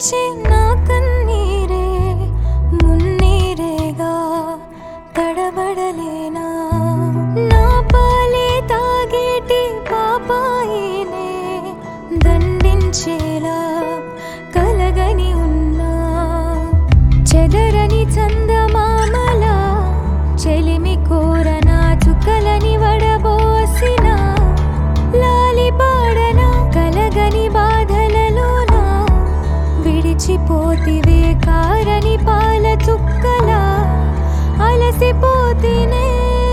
తుడిచి నా కన్నీరే మున్నీరేగా తడబడలేనా నా పాలే తాగేటి పాపాయినే దండించేలా కలగని ఉన్నా చెదరని చందమామలా చెలిమి కోరన చుక్కలని వడబోసిన లాలి పాడన కలగని బాధలలోన విడిచిపోతివే కారని పాల చుక్కలా అలసిపోతినే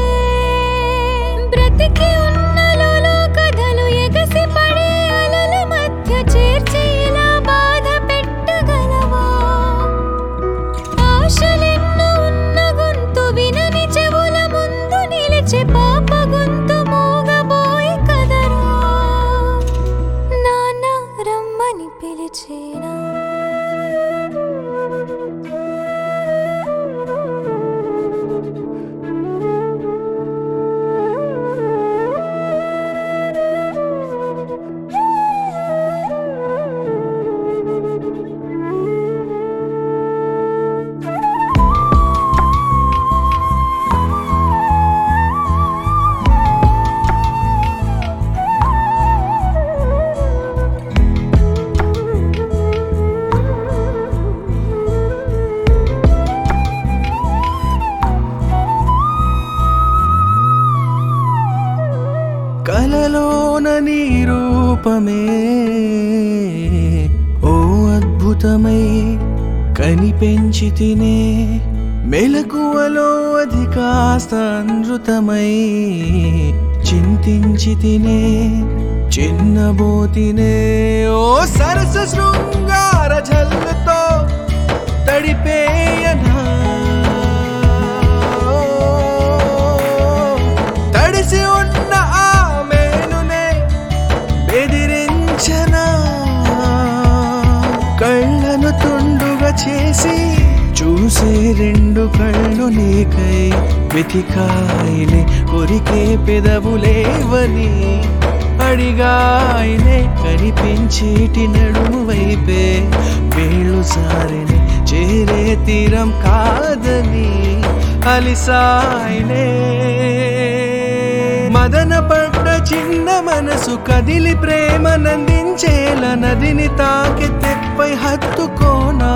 బ్రతికి ఉన్నలలో కథలు ఎగసి పడే అలల మధ్య చేర్చి ఇలా బాధ పెట్టగలవా ఆశలెన్నో ఉన్న గొంతు వినని చెవుల ముందు నిలిచే పాప గొంతు మూగబోయి కదరా నాన్న రమ్మని పిలిచేనా కలలోన నీ రూపమే ఓ అద్భుతమై కనిపెంచి తినే మెలకువలో అది కాస్త అనృతమై చింతించి తినే చిన్నబోతినే ఓ సరస శృంగార జల్లుతో తడిపేయనా తడిసి ఉన్న ఆ మేలునే బెదిరించనా కళ్ళను తుండుగా చేసి చూసే రెండు కళ్ళు నీకై వెతికాయినే కొరికే పెదవులేవని అడిగాయినే కనిపించేటి నడుము వైపే వేళ్ళు సారిని చేరే తీరం కాదని అలిసాయినే మదన పడ్డ చిన్న మనసు కదిలి ప్రేమ నందించేల నదిని తాకి తెప్పై హత్తుకోనా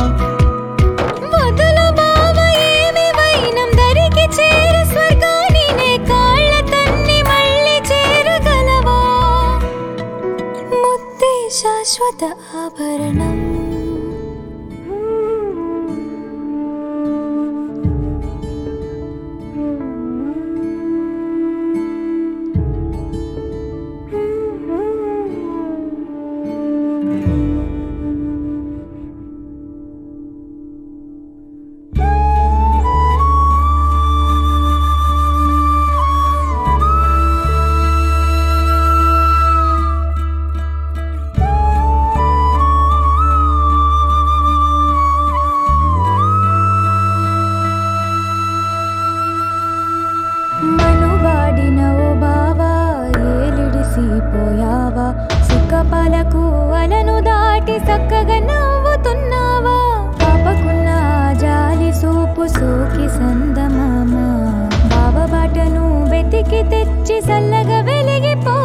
వదలు బావ ఏమి వైనం దరికి చేర స్వర్గాన్ని నే కాళ్ళ తన్ని మళ్ళీ చేరగలవా ముద్దే శాశ్వత ఆభరణం మనువాడిన ఓ బావా ఏలిడిసిపోయావా సుఖపాలకు అలను దాటి చక్కగా నవ్వుతున్నావా పాపకున్న ఆ జాలి సూపు సోకి సందమామ బావ బాటను వెతికి తెచ్చి చల్లగా వెలిగిపో